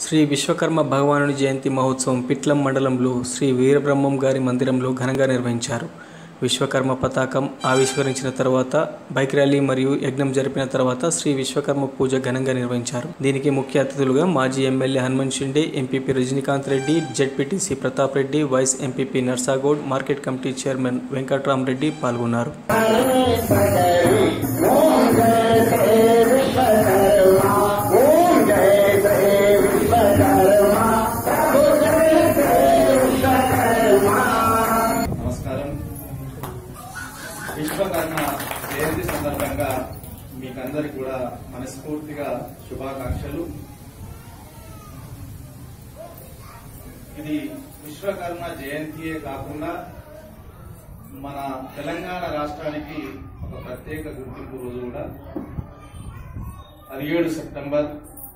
శ్రీ విశ్వకర్మ భగవానుని జయంతి మహోత్సవం పిట్లం మండలంలో శ్రీ వీరబ్రహ్మం గారి మందిరంలో ఘనంగా నిర్వహించారు విశ్వకర్మ పతాకం ఆవిష్కరించిన తర్వాత బైక్ ర్యాలీ మరియు యజ్ఞం జరిపిన తర్వాత శ్రీ విశ్వకర్మ పూజ ఘనంగా నిర్వహించారు దీనికి ముఖ్య అతిథులుగా మాజీ MLA Hanumant Shinde MPP Rajinikanth Reddy ZPTC Pratap Reddy vice MPP Narsa Goud market committee chairman Venkatram Reddy పాల్గొన్నారు నమస్కారం విశ్వకర్మ జయంతి సందర్భంగా మీకందరికి కూడా మనస్ఫూర్తిగా శుభాకాంక్షలు ఇది విశ్వకర్మ జయంతియే కాకుండా మన తెలంగాణ రాష్ట్రానికి ఒక ప్రత్యేక గుర్తింపు రోజు కూడా పదిహేడు సెప్టెంబర్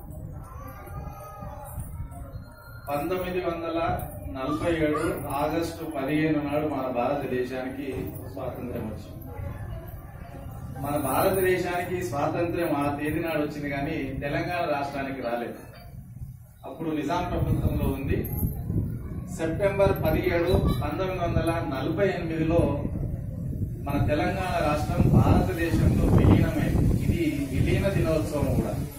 పంతొమ్మిది వందల నలభై ఏడు ఆగస్టు పదిహేను నాడు మన భారతదేశానికి స్వాతంత్ర్యం వచ్చింది మన భారతదేశానికి స్వాతంత్ర్యం ఆ తేదీ నాడు వచ్చింది కానీ తెలంగాణ రాష్ట్రానికి రాలేదు అప్పుడు నిజాం ప్రభుత్వంలో ఉంది సెప్టెంబర్ పదిహేడు పంతొమ్మిది వందల నలభై ఎనిమిదిలో మన తెలంగాణ రాష్ట్రం భారతదేశంలో విలీనమైంది ఇది విలీన దినోత్సవం కూడా